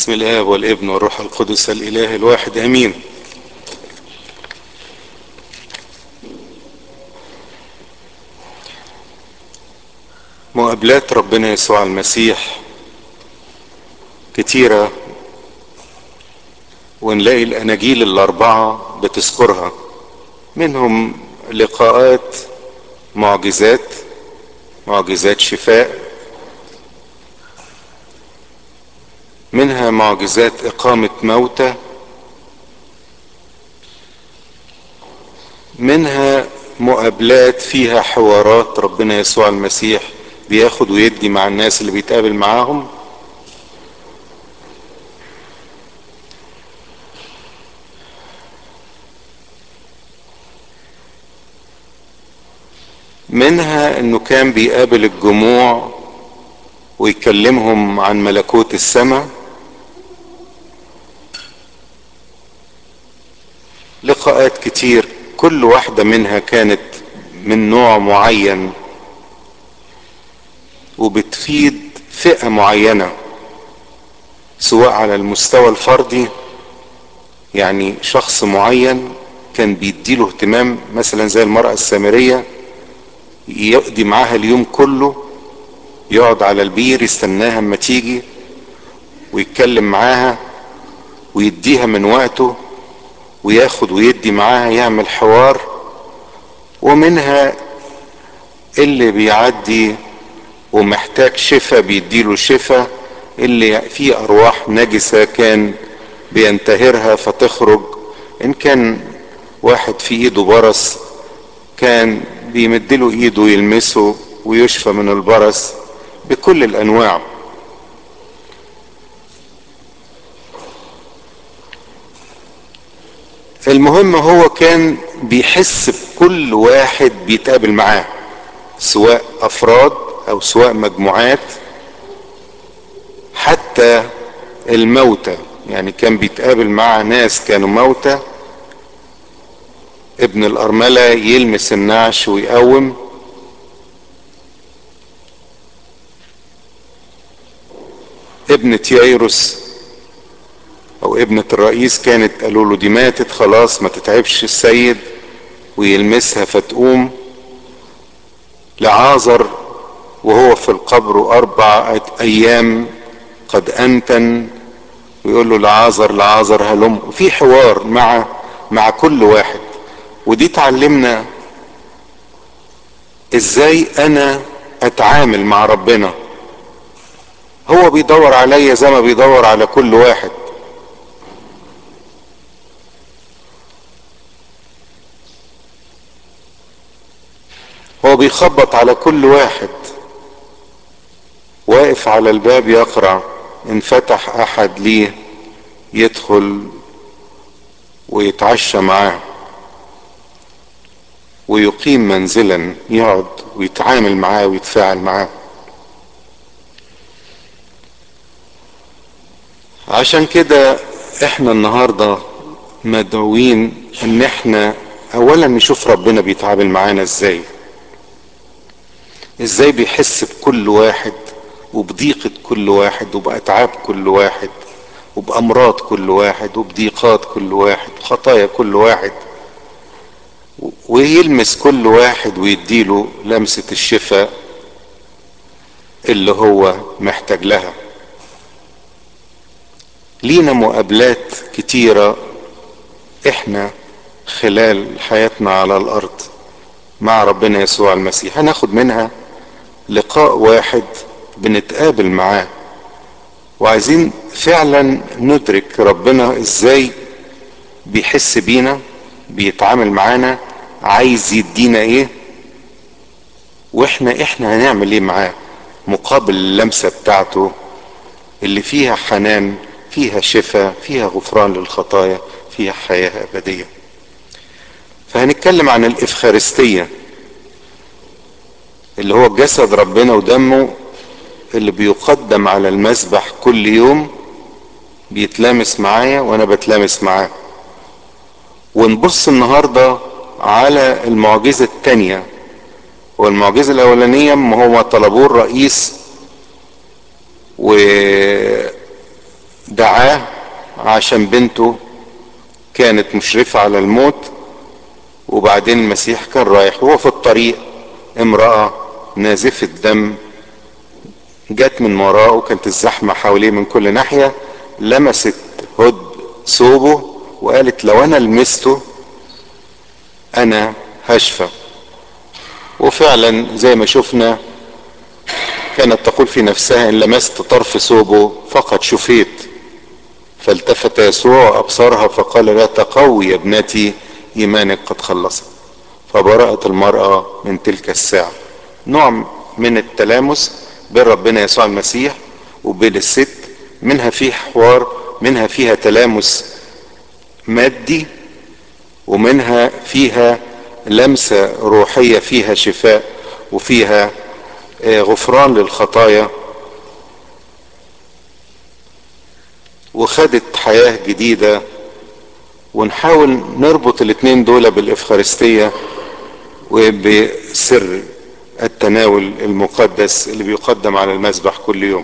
بسم الآب والابن والروح القدس الإله الواحد آمين مقابلات ربنا يسوع المسيح كتيرة ونلاقي الأناجيل الأربعة بتذكرها منهم لقاءات معجزات معجزات شفاء منها معجزات إقامة موتى منها مقابلات فيها حوارات ربنا يسوع المسيح بياخد ويدي مع الناس اللي بيتقابل معاهم منها انه كان بيقابل الجموع ويكلمهم عن ملكوت السماء لقاءات كتير كل واحدة منها كانت من نوع معين وبتفيد فئة معينة سواء على المستوى الفردي يعني شخص معين كان بيديله اهتمام مثلا زي المرأة السامرية يقضي معاها اليوم كله يقعد على البير يستناها اما تيجي ويتكلم معاها ويديها من وقته وياخد ويدي معاها يعمل حوار ومنها اللي بيعدي ومحتاج شفاء بيديله شفاء اللي فيه ارواح نجسة كان بينتهرها فتخرج ان كان واحد في ايده برص كان بيمدله ايده يلمسه ويشفى من البرص بكل الانواع المهم هو كان بيحس بكل واحد بيتقابل معاه سواء افراد او سواء مجموعات حتى الموتى يعني كان بيتقابل مع ناس كانوا موتى ابن الارملة يلمس النعش ويقوم ابنة يايروس او ابنة الرئيس كانت قالوا له دي ماتت خلاص ما تتعبش السيد ويلمسها فتقوم لعازر وهو في القبر أربع أيام قد أنتن ويقول له لعازر لعازر هلم وفي حوار مع مع كل واحد ودي تعلمنا ازاي انا اتعامل مع ربنا هو بيدور عليا زي ما بيدور على كل واحد هو بيخبط على كل واحد واقف على الباب يقرع ان فتح احد ليه يدخل ويتعشى معاه ويقيم منزلا يقعد ويتعامل معاه ويتفاعل معاه عشان كده احنا النهارده مدعوين ان احنا اولا نشوف ربنا بيتعامل معانا ازاي ازاي بيحس بكل واحد وبضيقة كل واحد وبأتعاب كل واحد وبأمراض كل واحد وبضيقات كل واحد وخطايا كل واحد ويلمس كل واحد ويديله لمسة الشفاء اللي هو محتاج لها لينا مقابلات كتيرة احنا خلال حياتنا على الارض مع ربنا يسوع المسيح هناخد منها لقاء واحد بنتقابل معاه وعايزين فعلا ندرك ربنا ازاي بيحس بينا بيتعامل معانا عايز يدينا ايه واحنا احنا هنعمل ايه معاه مقابل اللمسة بتاعته اللي فيها حنان فيها شفاء فيها غفران للخطايا فيها حياة أبدية فهنتكلم عن الإفخارستية اللي هو جسد ربنا ودمه اللي بيقدم على المسبح كل يوم بيتلامس معايا وانا بتلامس معاه ونبص النهاردة على المعجزة التانية والمعجزة الأولانية ما هو طلبوه الرئيس و دعاه عشان بنته كانت مشرفة على الموت وبعدين المسيح كان رايح وهو في الطريق امرأة نازفة دم جت من وراه وكانت الزحمة حواليه من كل ناحية لمست هد ثوبه وقالت لو انا لمسته انا هشفى وفعلا زي ما شفنا كانت تقول في نفسها ان لمست طرف ثوبه فقد شفيت فالتفت يسوع وابصرها فقال لا تقوي يا ابنتي ايمانك قد خلصت فبرأت المرأة من تلك الساعة نوع من التلامس بين ربنا يسوع المسيح وبين الست منها فيه حوار منها فيها تلامس مادي ومنها فيها لمسة روحية فيها شفاء وفيها غفران للخطايا وخدت حياة جديدة ونحاول نربط الاتنين دول بالإفخارستية وبسر التناول المقدس اللي بيقدم على المذبح كل يوم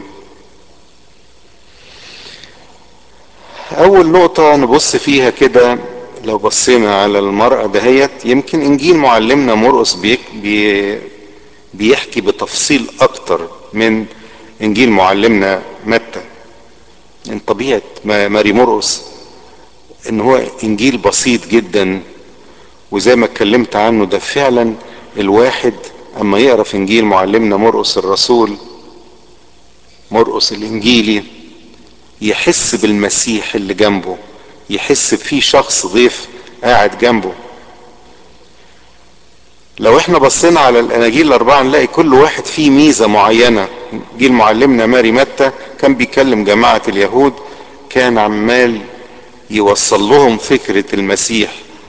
أول نقطة نبص فيها كده لو بصينا على المرأة دهيت يمكن إنجيل معلمنا مرقس بيك بي بيحكي بتفصيل أكتر من إنجيل معلمنا متى من طبيعة ماري مرقس إن هو إنجيل بسيط جدا وزي ما اتكلمت عنه ده فعلا الواحد أما يقرأ في إنجيل معلمنا مرقس الرسول مرقس الإنجيلي يحس بالمسيح اللي جنبه يحس بفيه شخص ضيف قاعد جنبه لو احنا بصينا على الاناجيل الاربعه نلاقي كل واحد فيه ميزه معينه جيل معلمنا ماري متى كان بيكلم جماعه اليهود كان عمال يوصل لهم فكره المسيح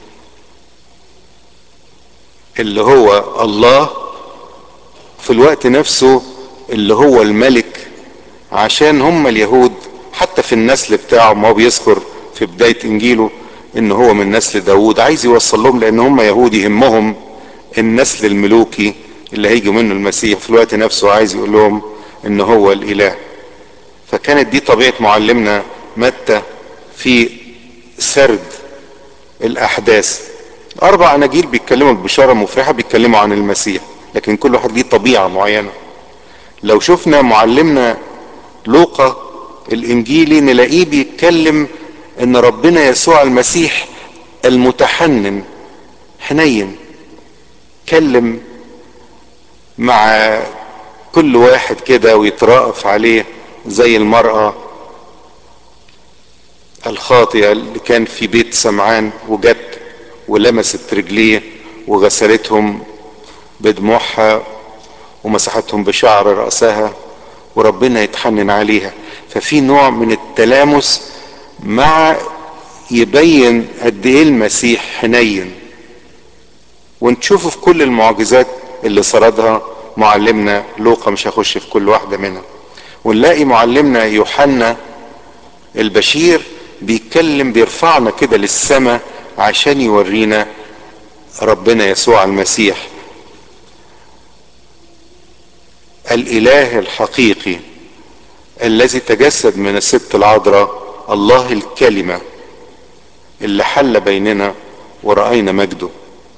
اللي هو الله في الوقت نفسه اللي هو الملك عشان هم اليهود حتى في النسل بتاعه ما هو بيذكر في بداية انجيله ان هو من نسل داوود عايز يوصل لهم لان هم يهود يهمهم النسل الملوكي اللي هيجي منه المسيح في الوقت نفسه عايز يقول لهم ان هو الاله فكانت دي طبيعة معلمنا متى في سرد الاحداث اربع اناجيل بيتكلموا ببشارة مفرحة بيتكلموا عن المسيح لكن كل واحد ليه طبيعة معينة لو شفنا معلمنا لوقا الانجيلي نلاقيه بيتكلم ان ربنا يسوع المسيح المتحنن حنين كلم مع كل واحد كده ويترأف عليه زي المرأة الخاطئة اللي كان في بيت سمعان وجت ولمست رجليه وغسلتهم بدموعها ومسحتهم بشعر رأسها وربنا يتحنن عليها ففي نوع من التلامس مع يبين قد ايه المسيح حنين ونشوفه في كل المعجزات اللي سردها معلمنا لوقا مش هخش في كل واحدة منها ونلاقي معلمنا يوحنا البشير بيتكلم بيرفعنا كده للسماء عشان يورينا ربنا يسوع المسيح الاله الحقيقي الذي تجسد من الست العذراء الله الكلمة اللي حل بيننا ورأينا مجده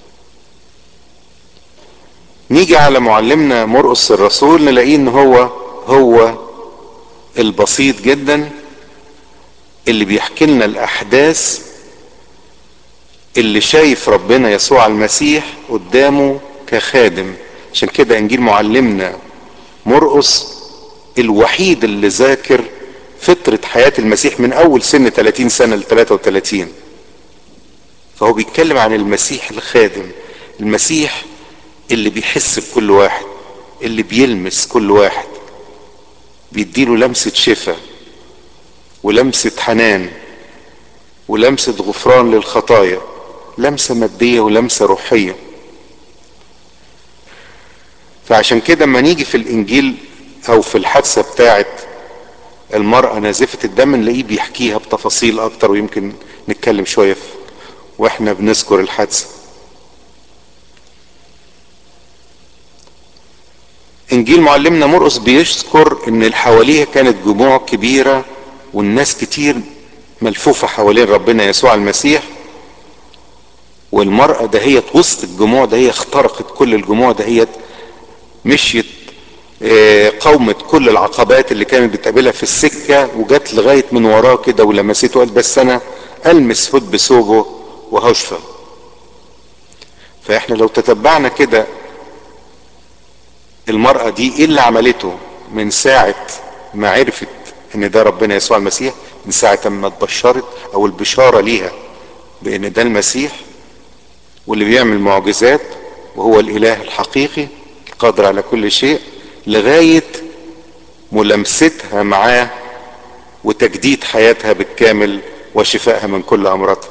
نيجي على معلمنا مرقس الرسول نلاقيه ان هو هو البسيط جدا اللي بيحكي لنا الاحداث اللي شايف ربنا يسوع المسيح قدامه كخادم عشان كده انجيل معلمنا مرقس الوحيد اللي ذاكر فترة حياة المسيح من أول سن 30 سنة ل 33 فهو بيتكلم عن المسيح الخادم المسيح اللي بيحس بكل واحد اللي بيلمس كل واحد بيديله لمسة شفاء ولمسة حنان ولمسة غفران للخطايا لمسة مادية ولمسة روحية فعشان كده اما نيجي في الانجيل او في الحادثة بتاعت المرأة نازفة الدم نلاقيه بيحكيها بتفاصيل اكتر ويمكن نتكلم شوية في واحنا بنذكر الحادثة انجيل معلمنا مرقس بيذكر ان اللي حواليها كانت جموع كبيرة والناس كتير ملفوفة حوالين ربنا يسوع المسيح والمرأة دهيت وسط الجموع دهيت اخترقت كل الجموع دهيت مشيت قومت كل العقبات اللي كانت بتقابلها في السكة وجت لغاية من وراه كده ولمسته قالت بس انا المس فوت بثوبه وهشفى فاحنا لو تتبعنا كده المرأة دي ايه اللي عملته من ساعة ما عرفت ان ده ربنا يسوع المسيح من ساعة ما اتبشرت او البشارة ليها بان ده المسيح واللي بيعمل معجزات وهو الاله الحقيقي القادر على كل شيء لغاية ملامستها معاه وتجديد حياتها بالكامل وشفائها من كل امراضها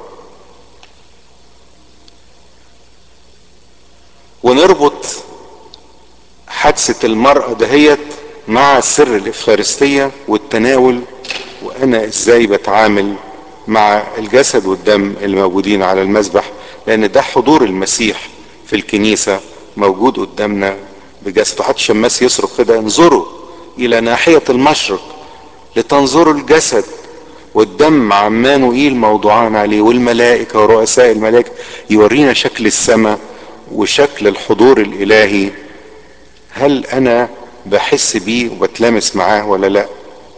ونربط حادثة المرأة دهيت مع سر الإفخارستية والتناول وأنا إزاي بتعامل مع الجسد والدم الموجودين على المذبح لأن ده حضور المسيح في الكنيسة موجود قدامنا بجسده حتى شماس يصرخ كده انظروا إلى ناحية المشرق لتنظروا الجسد والدم عمانوئيل موضوعان عليه والملائكة ورؤساء الملائكة يورينا شكل السماء وشكل الحضور الإلهي هل أنا بحس بيه وبتلامس معاه ولا لا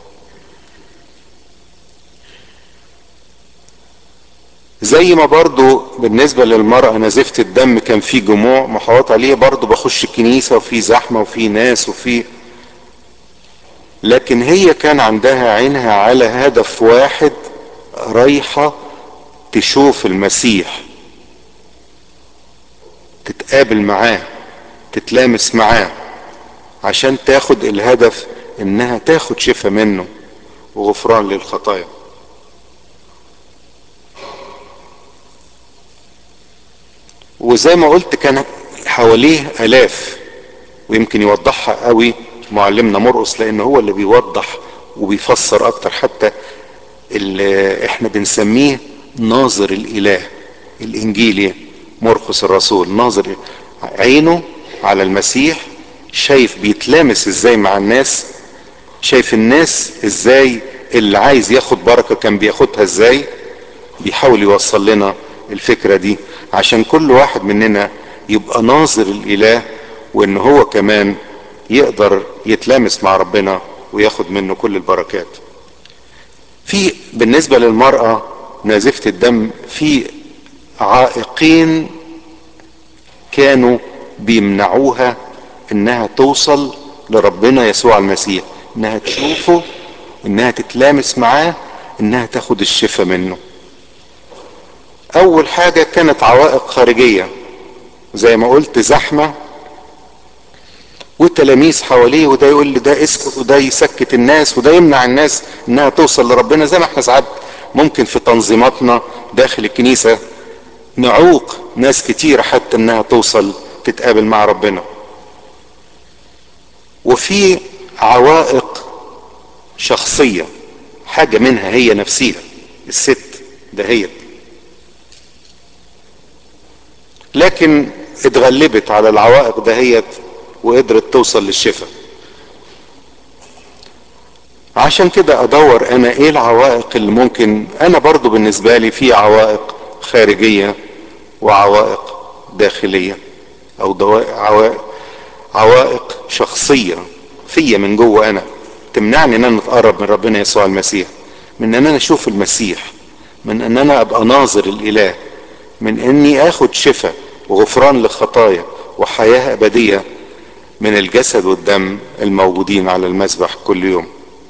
زي ما برضو بالنسبة للمرأة نزفت الدم كان في جموع محاوط عليه برضو بخش الكنيسة وفي زحمة وفي ناس وفي لكن هي كان عندها عينها على هدف واحد رايحة تشوف المسيح تتقابل معاه تتلامس معاه عشان تاخد الهدف انها تاخد شفاء منه وغفران للخطايا وزي ما قلت كان حواليه الاف ويمكن يوضحها قوي معلمنا مرقس لان هو اللي بيوضح وبيفسر اكتر حتى اللي احنا بنسميه ناظر الاله الانجيلي مرقس الرسول ناظر عينه على المسيح شايف بيتلامس ازاي مع الناس شايف الناس ازاي اللي عايز ياخد بركه كان بياخدها ازاي بيحاول يوصل لنا الفكره دي عشان كل واحد مننا يبقى ناظر الاله وان هو كمان يقدر يتلامس مع ربنا وياخد منه كل البركات في بالنسبه للمراه نازفه الدم في عائقين كانوا بيمنعوها انها توصل لربنا يسوع المسيح انها تشوفه انها تتلامس معاه انها تاخد الشفاء منه اول حاجة كانت عوائق خارجية زي ما قلت زحمة والتلاميذ حواليه وده يقول لي ده اسكت وده يسكت الناس وده يمنع الناس انها توصل لربنا زي ما احنا ساعات ممكن في تنظيماتنا داخل الكنيسة نعوق ناس كتير حتى انها توصل تتقابل مع ربنا وفي عوائق شخصية حاجة منها هي نفسيها الست دهيت لكن اتغلبت على العوائق دهيت وقدرت توصل للشفاء عشان كده ادور انا ايه العوائق اللي ممكن انا برضو بالنسبة لي في عوائق خارجية وعوائق داخلية او عوائق, عوائق شخصية فيا من جوه انا تمنعني ان انا اتقرب من ربنا يسوع المسيح من ان انا اشوف المسيح من ان انا ابقى ناظر الاله من اني اخد شفاء وغفران للخطايا وحياة ابدية من الجسد والدم الموجودين على المذبح كل يوم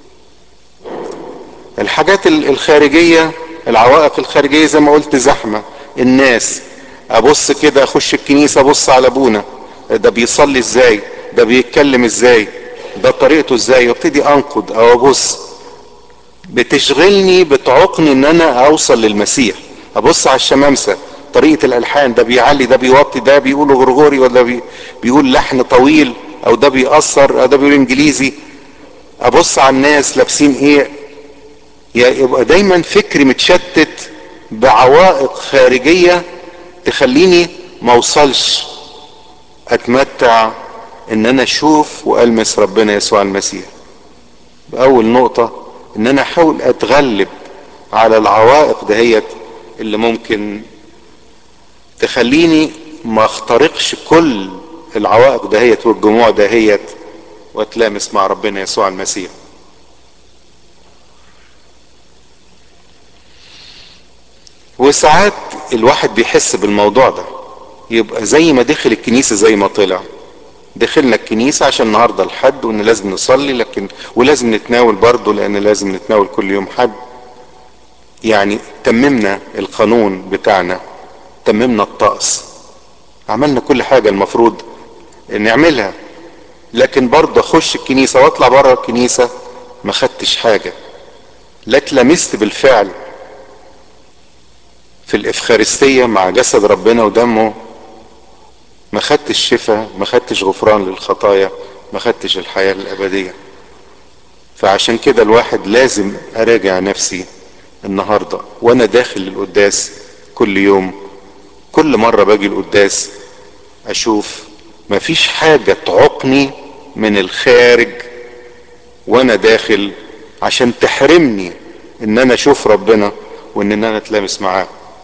الحاجات الخارجية العوائق الخارجية زي ما قلت زحمة الناس ابص كده اخش الكنيسة ابص على ابونا ده بيصلي ازاي ده بيتكلم ازاي ده طريقته ازاي وابتدي انقد او ابص بتشغلني بتعوقني ان انا اوصل للمسيح ابص على الشمامسة طريقة الالحان ده بيعلي ده بيوطي ده بيقول غرغوري ولا بي بيقول لحن طويل او ده بيأثر او ده بيقول انجليزي ابص على الناس لابسين ايه يبقى دايما فكري متشتت بعوائق خارجية تخليني ما اوصلش اتمتع ان انا اشوف والمس ربنا يسوع المسيح باول نقطة ان انا احاول اتغلب على العوائق دهيت اللي ممكن تخليني ما اخترقش كل العوائق دهيت والجموع دهيت واتلامس مع ربنا يسوع المسيح وساعات الواحد بيحس بالموضوع ده يبقى زي ما دخل الكنيسة زي ما طلع دخلنا الكنيسة عشان النهاردة الحد وان لازم نصلي لكن ولازم نتناول برضه لان لازم نتناول كل يوم حد يعني تممنا القانون بتاعنا تممنا الطقس عملنا كل حاجة المفروض نعملها لكن برضه اخش الكنيسة واطلع بره الكنيسة ما خدتش حاجة لا اتلمست بالفعل في الافخارستية مع جسد ربنا ودمه ما خدتش شفاء ما خدتش غفران للخطايا ما خدتش الحياة الابدية فعشان كده الواحد لازم اراجع نفسي النهاردة وانا داخل القداس كل يوم كل مرة باجي القداس اشوف مفيش حاجة تعوقني من الخارج وانا داخل عشان تحرمني ان انا اشوف ربنا وان انا اتلامس معاه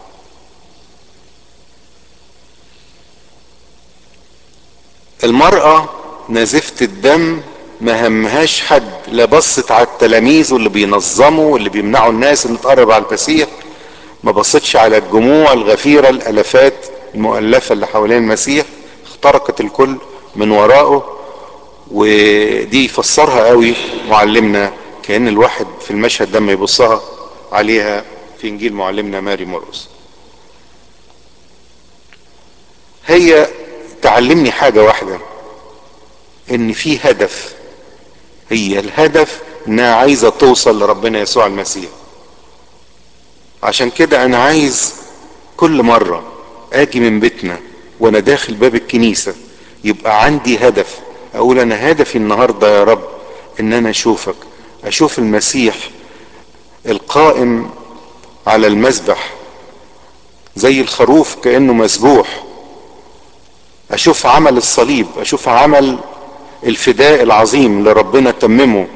المرأة نازفة الدم ما همهاش حد لا بصت على التلاميذ واللي بينظموا واللي بيمنعوا الناس ان تقرب على المسيح ما بصتش على الجموع الغفيرة الالافات المؤلفة اللي حوالين المسيح اخترقت الكل من وراءه ودي يفسرها قوي معلمنا كأن الواحد في المشهد ده ما يبصها عليها في انجيل معلمنا ماري مرقس هي تعلمني حاجة واحدة ان في هدف هي الهدف انها عايزة توصل لربنا يسوع المسيح عشان كده انا عايز كل مرة اجي من بيتنا وانا داخل باب الكنيسة يبقى عندي هدف اقول انا هدفي النهاردة يا رب ان انا اشوفك اشوف المسيح القائم على المذبح زي الخروف كأنه مسبوح اشوف عمل الصليب اشوف عمل الفداء العظيم اللي ربنا تممه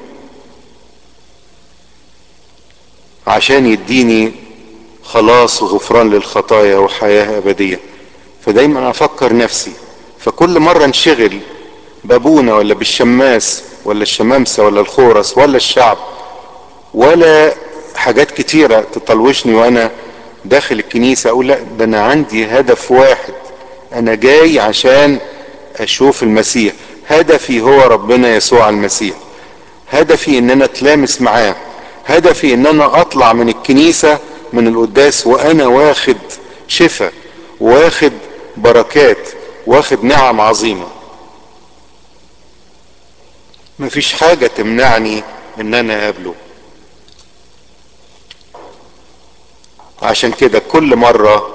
عشان يديني خلاص وغفران للخطايا وحياة ابدية فدايما افكر نفسي فكل مرة انشغل بابونا ولا بالشماس ولا الشمامسة ولا الخورس ولا الشعب ولا حاجات كتيرة تطلوشني وانا داخل الكنيسة اقول لا ده انا عندي هدف واحد انا جاي عشان اشوف المسيح هدفي هو ربنا يسوع المسيح هدفي ان انا اتلامس معاه هدفي ان انا اطلع من الكنيسة من القداس وانا واخد شفاء واخد بركات واخد نعم عظيمة مفيش حاجة تمنعني ان انا اقابله عشان كده كل مرة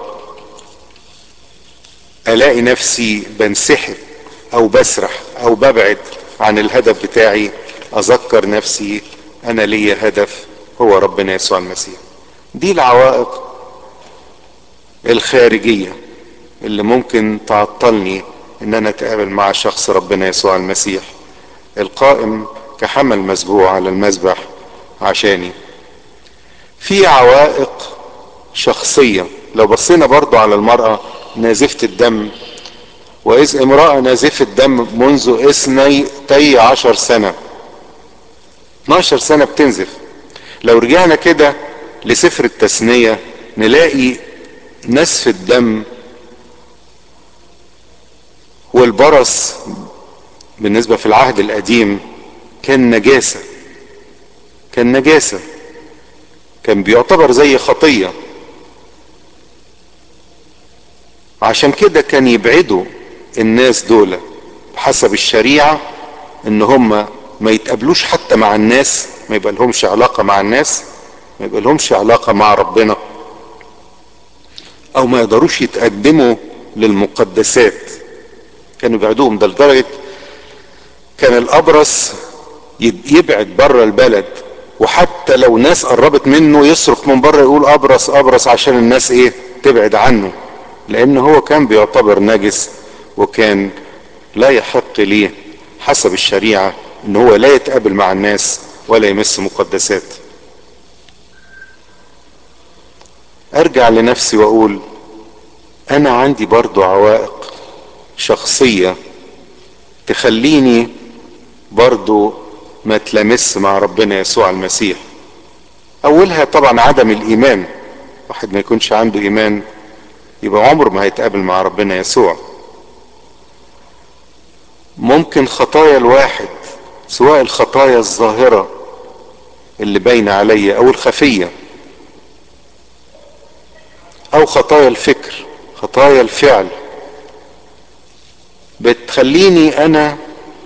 الاقي نفسي بنسحب او بسرح او ببعد عن الهدف بتاعي اذكر نفسي انا ليا هدف هو ربنا يسوع المسيح دي العوائق الخارجية اللي ممكن تعطلني ان انا اتقابل مع شخص ربنا يسوع المسيح القائم كحمل مسبوع على المذبح عشاني في عوائق شخصية لو بصينا برضو على المرأة نازفة الدم وإذ امرأة نازفة الدم منذ اثني عشر سنة 12 سنة بتنزف لو رجعنا كده لسفر التثنية نلاقي نسف الدم والبرص بالنسبة في العهد القديم كان نجاسة كان نجاسة كان بيعتبر زي خطية عشان كده كان يبعدوا الناس دول حسب الشريعة ان هم ما يتقابلوش حتى مع الناس ما يبقى لهمش علاقة مع الناس ما يبقى لهمش علاقة مع ربنا او ما يقدروش يتقدموا للمقدسات كانوا يبعدوهم ده لدرجة كان الابرص يبعد بره البلد وحتى لو ناس قربت منه يصرخ من بره يقول ابرص ابرص عشان الناس ايه تبعد عنه لان هو كان بيعتبر نجس وكان لا يحق ليه حسب الشريعة ان هو لا يتقابل مع الناس ولا يمس مقدسات ارجع لنفسي واقول انا عندي برضو عوائق شخصية تخليني برضو ما تلامس مع ربنا يسوع المسيح اولها طبعا عدم الايمان واحد ما يكونش عنده ايمان يبقى عمره ما هيتقابل مع ربنا يسوع ممكن خطايا الواحد سواء الخطايا الظاهرة اللي باينة عليا او الخفية او خطايا الفكر خطايا الفعل بتخليني انا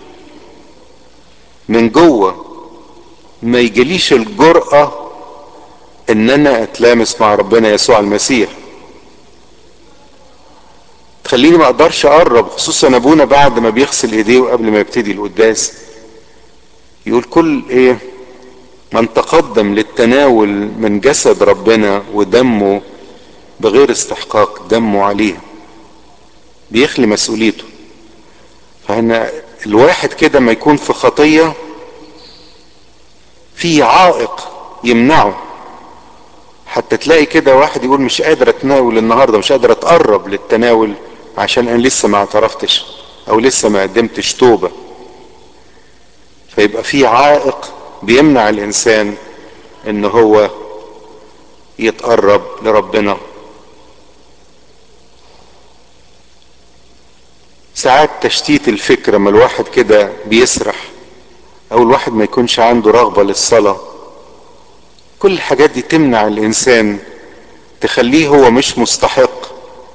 من جوه ما يجيليش الجرأة ان انا اتلامس مع ربنا يسوع المسيح تخليني ما اقدرش اقرب خصوصا ابونا بعد ما بيغسل ايديه قبل ما يبتدي القداس يقول كل ايه من تقدم للتناول من جسد ربنا ودمه بغير استحقاق دمه عليه بيخلي مسؤوليته فهنا الواحد كده ما يكون في خطية في عائق يمنعه حتى تلاقي كده واحد يقول مش قادر اتناول النهاردة مش قادر اتقرب للتناول عشان انا لسه ما اعترفتش او لسه ما قدمتش توبة فيبقى في عائق بيمنع الانسان ان هو يتقرب لربنا ساعات تشتيت الفكر لما الواحد كده بيسرح او الواحد ما يكونش عنده رغبة للصلاة كل الحاجات دي تمنع الانسان تخليه هو مش مستحق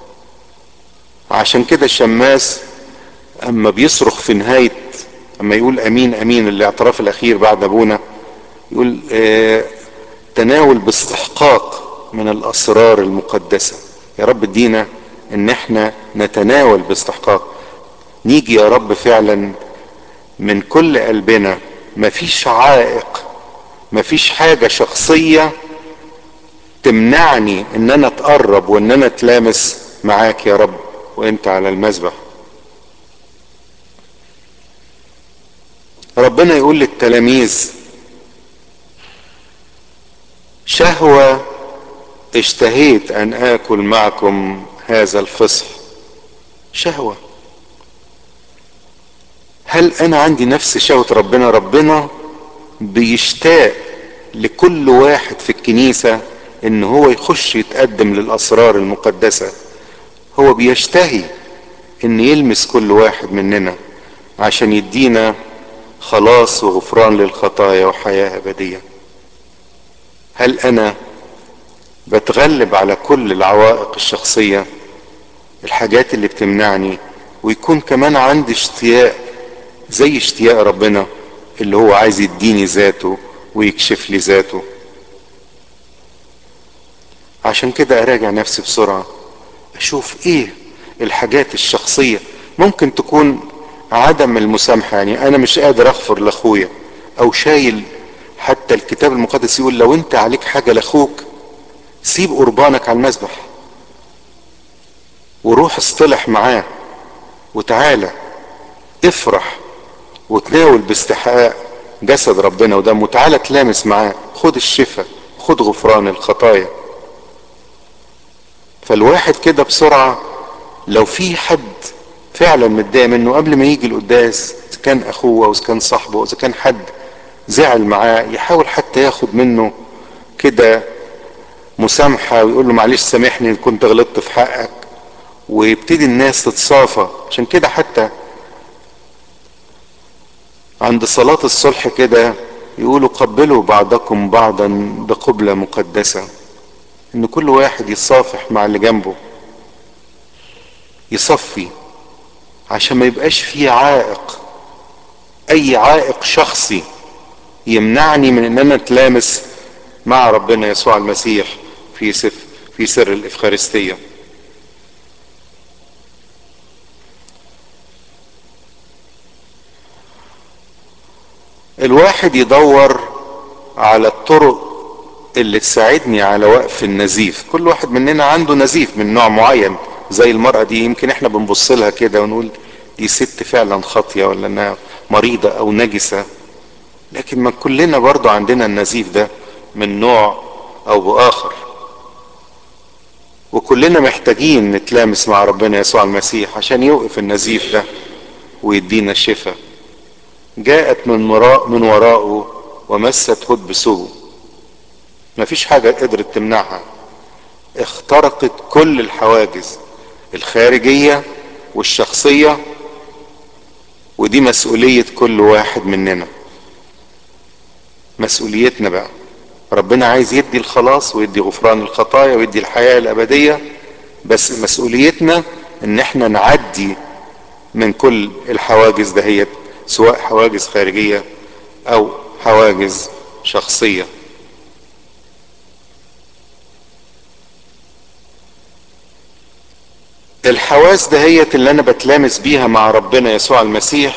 عشان كده الشماس اما بيصرخ في نهاية اما يقول امين امين الاعتراف الاخير بعد ابونا يقول اه تناول باستحقاق من الاسرار المقدسة يا رب ادينا ان احنا نتناول باستحقاق نيجي يا رب فعلا من كل قلبنا مفيش عائق مفيش حاجة شخصية تمنعني ان انا اتقرب وان انا اتلامس معاك يا رب وانت على المذبح ربنا يقول للتلاميذ شهوة اشتهيت ان اكل معكم هذا الفصح شهوة هل انا عندي نفس شهوة ربنا ربنا بيشتاق لكل واحد في الكنيسة ان هو يخش يتقدم للاسرار المقدسة هو بيشتهي ان يلمس كل واحد مننا عشان يدينا خلاص وغفران للخطايا وحياة ابدية هل انا بتغلب على كل العوائق الشخصية الحاجات اللي بتمنعني ويكون كمان عندي اشتياق زي اشتياق ربنا اللي هو عايز يديني ذاته ويكشف لي ذاته عشان كده اراجع نفسي بسرعة اشوف ايه الحاجات الشخصية ممكن تكون عدم المسامحة يعني انا مش قادر اغفر لاخويا او شايل حتى الكتاب المقدس يقول لو انت عليك حاجة لاخوك سيب قربانك على المذبح وروح اصطلح معاه وتعالى افرح وتناول باستحقاق جسد ربنا ودمه تعالى تلامس معاه خد الشفاء خد غفران الخطايا فالواحد كده بسرعة لو في حد فعلا متضايق منه قبل ما يجي القداس اذا كان اخوه او اذا كان صاحبه او اذا كان حد زعل معاه يحاول حتى ياخد منه كده مسامحة ويقول له معلش سامحني كنت غلطت في حقك ويبتدي الناس تتصافى عشان كده حتى عند صلاة الصلح كده يقولوا قبلوا بعضكم بعضا بقبلة مقدسة ان كل واحد يصافح مع اللي جنبه يصفي عشان ما يبقاش فيه عائق اي عائق شخصي يمنعني من ان انا اتلامس مع ربنا يسوع المسيح في سف في سر الافخارستيه الواحد يدور على الطرق اللي تساعدني على وقف النزيف كل واحد مننا عنده نزيف من نوع معين زي المرأة دي يمكن احنا بنبص لها كده ونقول دي ست فعلا خاطية ولا انها مريضة او نجسة لكن ما كلنا برضو عندنا النزيف ده من نوع او باخر وكلنا محتاجين نتلامس مع ربنا يسوع المسيح عشان يوقف النزيف ده ويدينا الشفاء جاءت من وراء من وراءه ومست هد بسوء مفيش حاجة قدرت تمنعها اخترقت كل الحواجز الخارجية والشخصية ودي مسؤولية كل واحد مننا مسؤوليتنا بقى ربنا عايز يدي الخلاص ويدي غفران الخطايا ويدي الحياة الأبدية بس مسؤوليتنا ان احنا نعدي من كل الحواجز دهيت سواء حواجز خارجية او حواجز شخصية الحواس دهيت اللي انا بتلامس بيها مع ربنا يسوع المسيح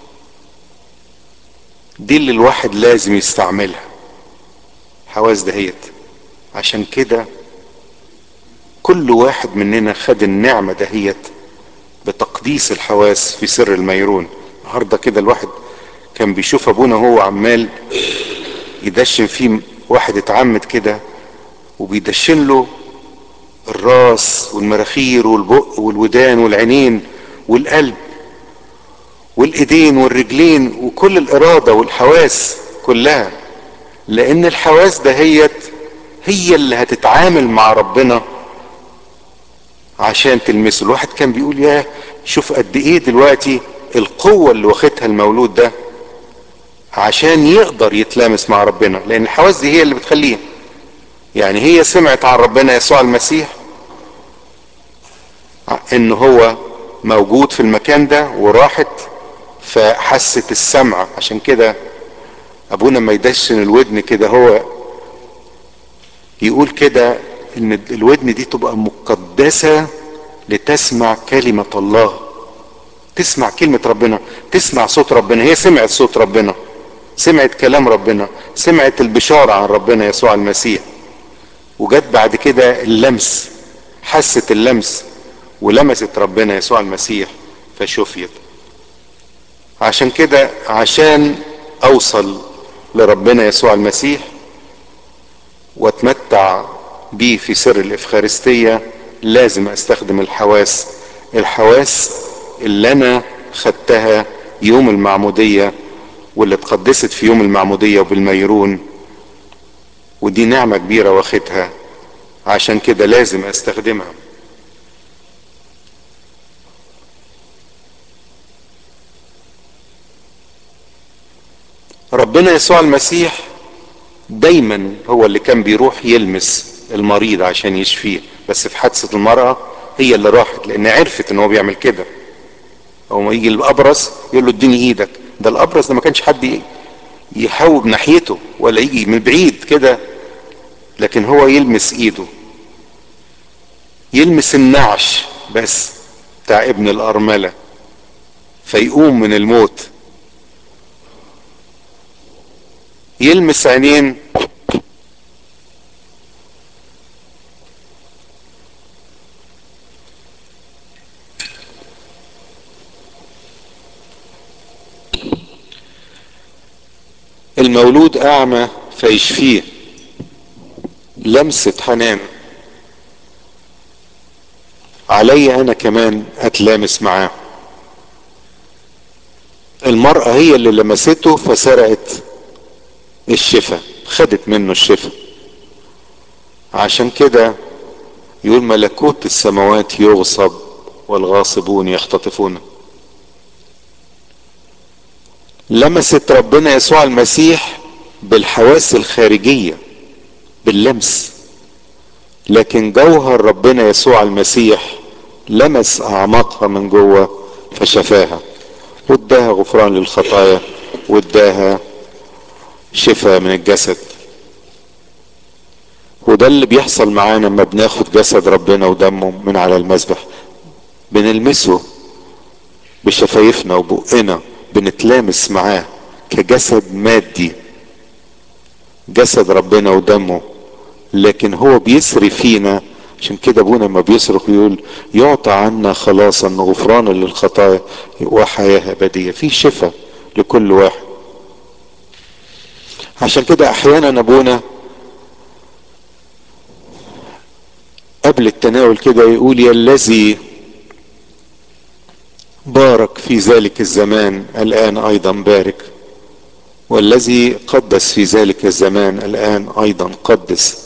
دي اللي الواحد لازم يستعملها حواس دهيت عشان كده كل واحد مننا خد النعمة دهيت بتقديس الحواس في سر الميرون النهارده كده الواحد كان بيشوف ابونا هو عمال يدشن فيه واحد اتعمد كده وبيدشن له الراس والمراخير والبق والودان والعينين والقلب والايدين والرجلين وكل الاراده والحواس كلها لان الحواس دهيت هي اللي هتتعامل مع ربنا عشان تلمسه الواحد كان بيقول يا شوف قد ايه دلوقتي القوة اللي واخدها المولود ده عشان يقدر يتلامس مع ربنا لان الحواس دي هي اللي بتخليه يعني هي سمعت عن ربنا يسوع المسيح ان هو موجود في المكان ده وراحت فحست السمع عشان كده ابونا ما يدشن الودن كده هو يقول كده ان الودن دي تبقى مقدسة لتسمع كلمة الله تسمع كلمة ربنا تسمع صوت ربنا هي سمعت صوت ربنا سمعت كلام ربنا سمعت البشارة عن ربنا يسوع المسيح وجت بعد كده اللمس حست اللمس ولمست ربنا يسوع المسيح فشفيت عشان كده عشان اوصل لربنا يسوع المسيح واتمتع بيه في سر الافخارستية لازم استخدم الحواس الحواس اللي انا خدتها يوم المعمودية واللي اتقدست في يوم المعمودية وبالميرون ودي نعمة كبيرة واخدها عشان كده لازم استخدمها ربنا يسوع المسيح دايما هو اللي كان بيروح يلمس المريض عشان يشفيه بس في حادثة المرأة هي اللي راحت لان عرفت ان هو بيعمل كده او ما يجي الابرص يقول له اديني ايدك ده الابرص ده ما كانش حد يحاوب ناحيته ولا يجي من بعيد كده لكن هو يلمس ايده يلمس النعش بس بتاع ابن الارملة فيقوم من الموت يلمس عينين المولود اعمى فيشفيه لمسة حنان علي انا كمان اتلامس معاه المرأة هي اللي لمسته فسرقت الشفاء خدت منه الشفاء عشان كده يقول ملكوت السماوات يغصب والغاصبون يختطفونه لمست ربنا يسوع المسيح بالحواس الخارجية باللمس لكن جوهر ربنا يسوع المسيح لمس اعماقها من جوه فشفاها واداها غفران للخطايا واداها شفاء من الجسد وده اللي بيحصل معانا لما بناخد جسد ربنا ودمه من على المذبح بنلمسه بشفايفنا وبقنا بنتلامس معاه كجسد مادي جسد ربنا ودمه لكن هو بيسري فينا عشان كده ابونا لما بيصرخ يقول يعطى عنا خلاصا غفرانا للخطايا وحياه ابديه في شفاء لكل واحد عشان كده احيانا ابونا قبل التناول كده يقول يا الذي بارك في ذلك الزمان الآن أيضا بارك والذي قدس في ذلك الزمان الآن أيضا قدس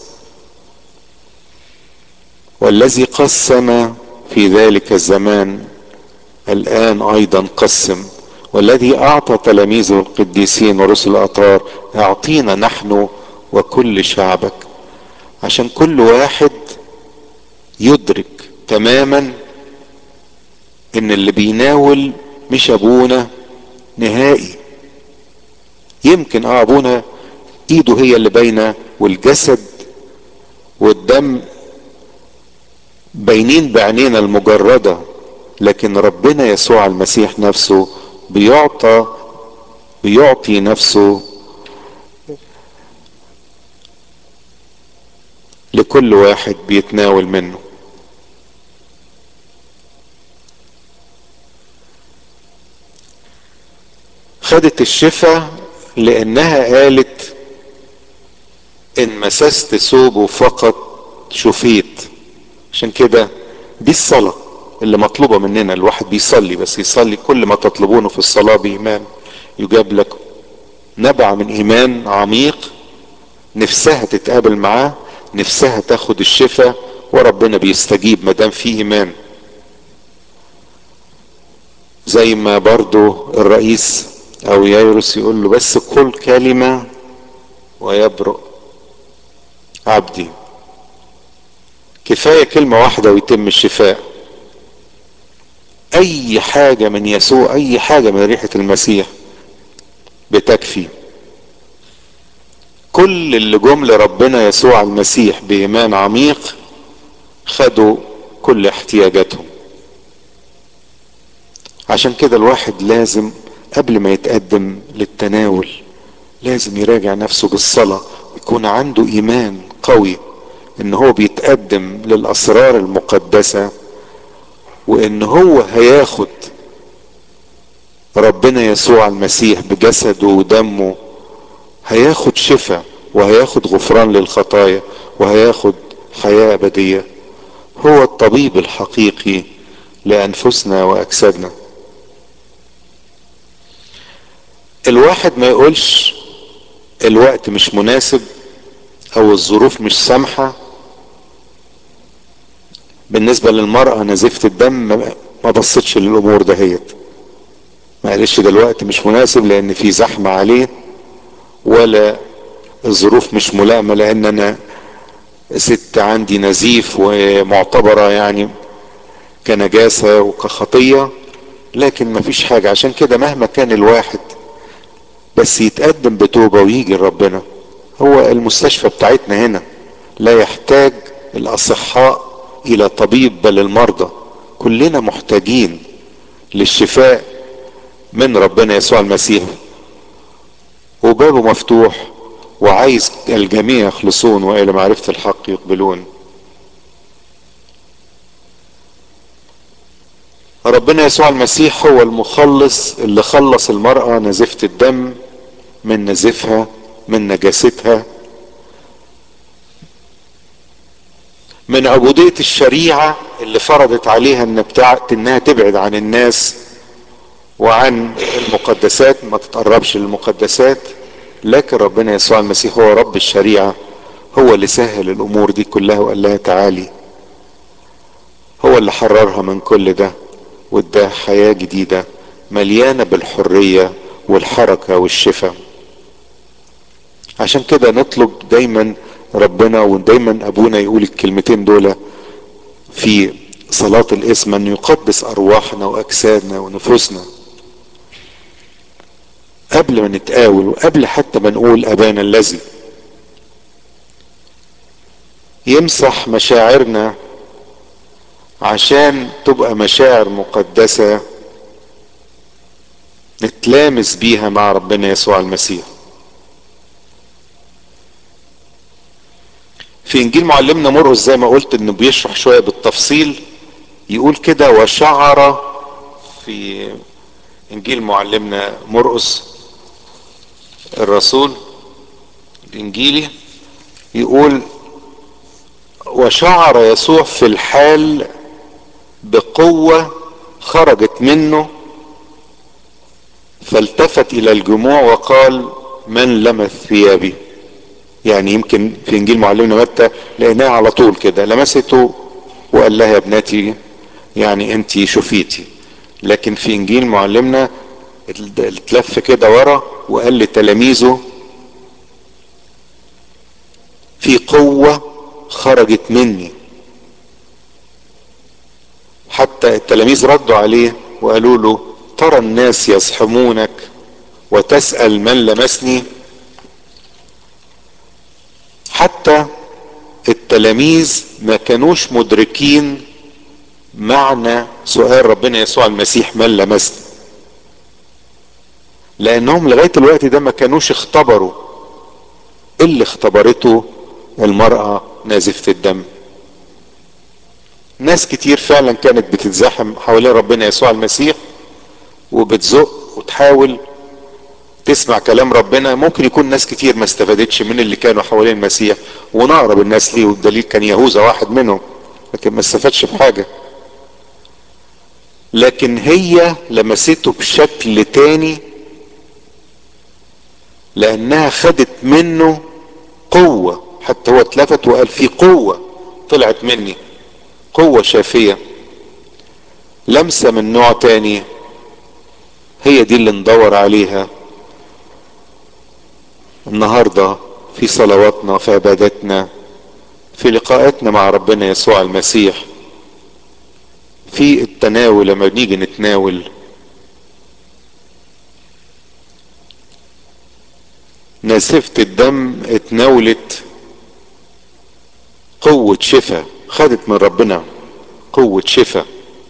والذي قسم في ذلك الزمان الآن أيضا قسم والذي أعطى تلاميذه القديسين ورسل الأطهار أعطينا نحن وكل شعبك عشان كل واحد يدرك تماما ان اللي بيناول مش ابونا نهائي يمكن اه ابونا ايده هي اللي باينه والجسد والدم باينين بعينينا المجرده لكن ربنا يسوع المسيح نفسه بيعطى بيعطي نفسه لكل واحد بيتناول منه خدت الشفاء لانها قالت ان مسست ثوبه فقط شفيت عشان كده دي الصلاة اللي مطلوبة مننا الواحد بيصلي بس يصلي كل ما تطلبونه في الصلاة بإيمان يجاب لك نبع من إيمان عميق نفسها تتقابل معاه نفسها تاخد الشفاء وربنا بيستجيب ما دام في إيمان زي ما برضو الرئيس او ييروس يقول له بس قل كلمة ويبرؤ عبدي كفاية كلمة واحدة ويتم الشفاء اي حاجة من يسوع اي حاجة من ريحة المسيح بتكفي كل اللي جم لربنا يسوع المسيح بإيمان عميق خدوا كل احتياجاتهم عشان كده الواحد لازم قبل ما يتقدم للتناول لازم يراجع نفسه بالصلاة يكون عنده ايمان قوي ان هو بيتقدم للاسرار المقدسة وان هو هياخد ربنا يسوع المسيح بجسده ودمه هياخد شفاء وهياخد غفران للخطايا وهياخد حياة ابدية هو الطبيب الحقيقي لانفسنا واجسادنا الواحد ما يقولش الوقت مش مناسب او الظروف مش سامحة بالنسبة للمرأة نزيفة الدم ما بصتش للامور دهيت ما قالش دلوقتي مش مناسب لان في زحمة عليه ولا الظروف مش ملائمة لان انا ست عندي نزيف ومعتبرة يعني كنجاسة وكخطية لكن مفيش حاجة عشان كده مهما كان الواحد بس يتقدم بتوبة ويجي لربنا هو المستشفى بتاعتنا هنا لا يحتاج الاصحاء الى طبيب بل المرضى كلنا محتاجين للشفاء من ربنا يسوع المسيح وبابه مفتوح وعايز الجميع يخلصون والى معرفة الحق يقبلون ربنا يسوع المسيح هو المخلص اللي خلص المرأة نزفة الدم من نزفها من نجاستها من عبودية الشريعة اللي فرضت عليها ان بتاعت انها تبعد عن الناس وعن المقدسات ما تتقربش للمقدسات لكن ربنا يسوع المسيح هو رب الشريعة هو اللي سهل الامور دي كلها وقال لها تعالي هو اللي حررها من كل ده واداها حياة جديدة مليانة بالحرية والحركة والشفاء عشان كده نطلب دايما ربنا ودايما ابونا يقول الكلمتين دول في صلاة الاسم ان يقدس ارواحنا واجسادنا ونفوسنا قبل ما نتقاول وقبل حتى ما نقول ابانا الذي يمسح مشاعرنا عشان تبقى مشاعر مقدسة نتلامس بيها مع ربنا يسوع المسيح في انجيل معلمنا مرقس زي ما قلت انه بيشرح شوية بالتفصيل يقول كده وشعر في انجيل معلمنا مرقس الرسول الانجيلي يقول وشعر يسوع في الحال بقوة خرجت منه فالتفت الى الجموع وقال من لمس ثيابي يعني يمكن في انجيل معلمنا متى لقيناها على طول كده لمسته وقال لها يا ابنتي يعني انت شفيتي لكن في انجيل معلمنا اتلف كده ورا وقال لتلاميذه في قوة خرجت مني حتى التلاميذ ردوا عليه وقالوا له ترى الناس يزحمونك وتسأل من لمسني حتى التلاميذ ما كانوش مدركين معنى سؤال ربنا يسوع المسيح من لمسني لانهم لغاية الوقت ده ما كانوش اختبروا اللي اختبرته المرأة نازفة الدم ناس كتير فعلا كانت بتتزاحم حوالين ربنا يسوع المسيح وبتزق وتحاول تسمع كلام ربنا ممكن يكون ناس كتير ما استفادتش من اللي كانوا حوالين المسيح ونقرب الناس ليه والدليل كان يهوذا واحد منهم لكن ما استفادش بحاجة لكن هي لمسته بشكل تاني لانها خدت منه قوة حتى هو اتلفت وقال في قوة طلعت مني قوة شافية لمسة من نوع تاني هي دي اللي ندور عليها النهاردة في صلواتنا في عبادتنا في لقاءاتنا مع ربنا يسوع المسيح في التناول لما بنيجي نتناول ناسفة الدم اتناولت قوة شفاء خدت من ربنا قوة شفاء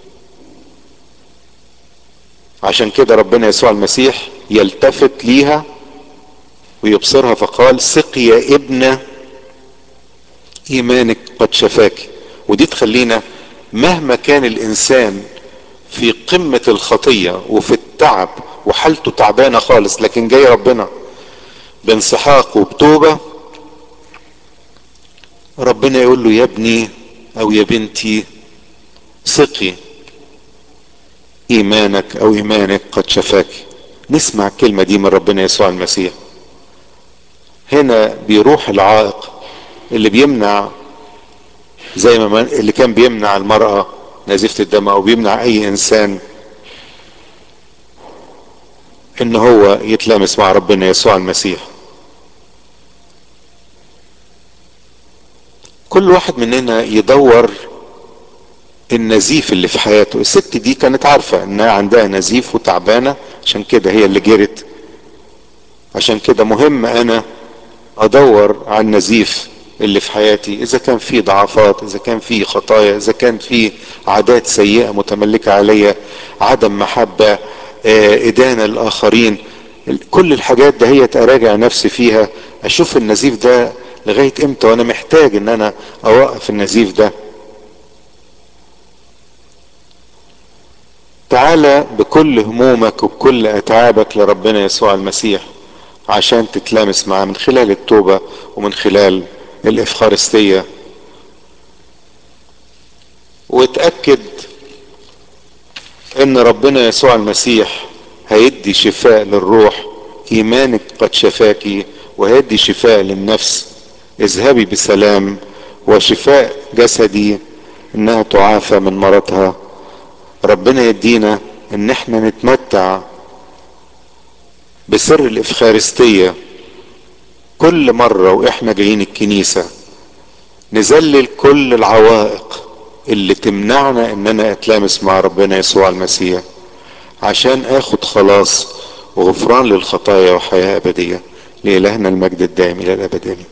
عشان كده ربنا يسوع المسيح يلتفت ليها ويبصرها فقال سق يا ابنة ايمانك قد شفاك ودي تخلينا مهما كان الانسان في قمة الخطية وفي التعب وحالته تعبانة خالص لكن جاي ربنا بانسحاق وبتوبة ربنا يقول له يا ابني او يا بنتي سقي ايمانك او ايمانك قد شفاك نسمع الكلمة دي من ربنا يسوع المسيح هنا بيروح العائق اللي بيمنع زي ما اللي كان بيمنع المرأة نزيفة الدم او بيمنع اي انسان ان هو يتلامس مع ربنا يسوع المسيح كل واحد مننا يدور النزيف اللي في حياته الست دي كانت عارفة انها عندها نزيف وتعبانة عشان كده هي اللي جرت عشان كده مهم انا ادور على النزيف اللي في حياتي اذا كان في ضعفات اذا كان في خطايا اذا كان في عادات سيئة متملكة عليا عدم محبة ادانة الاخرين كل الحاجات ده هي اراجع نفسي فيها اشوف النزيف ده لغاية امتى وانا محتاج ان انا اوقف النزيف ده تعالى بكل همومك وبكل اتعابك لربنا يسوع المسيح عشان تتلامس معاه من خلال التوبة ومن خلال الافخارستية وتأكد ان ربنا يسوع المسيح هيدي شفاء للروح ايمانك قد شفاكي وهيدي شفاء للنفس اذهبي بسلام وشفاء جسدي انها تعافى من مرضها ربنا يدينا ان احنا نتمتع بسر الافخارستية كل مرة واحنا جايين الكنيسة نذلل كل العوائق اللي تمنعنا ان انا اتلامس مع ربنا يسوع المسيح عشان اخد خلاص وغفران للخطايا وحياة ابدية لإلهنا المجد الدائم الى الابد امين